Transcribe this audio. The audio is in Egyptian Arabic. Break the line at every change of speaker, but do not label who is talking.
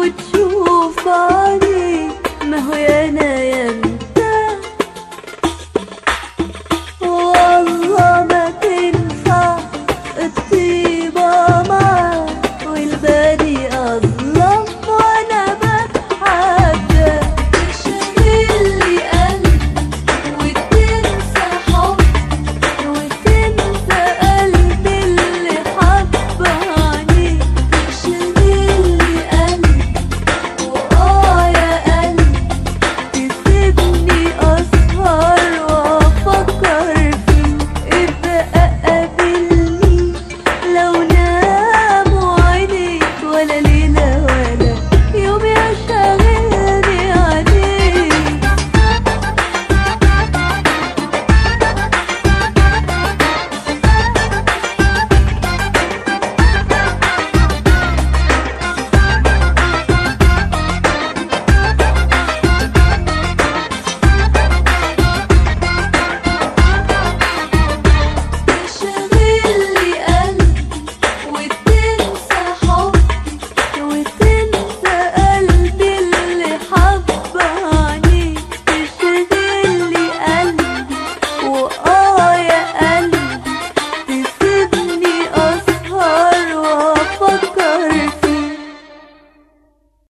وتشوف عليك ما هو يانا ينسى والله ما تنفع الطيبة معاك والباقي أظلم وأنا بتحدى تشغلي قلبي وتنسى حبي وتنسى قلبي اللي حباني تشغلي قلبي وآه يا قلبي تسيبني أسهر وأفكر فيك ابقى قابلني لو ناموا عينيك ولا ليلة ولا يوم يا شغال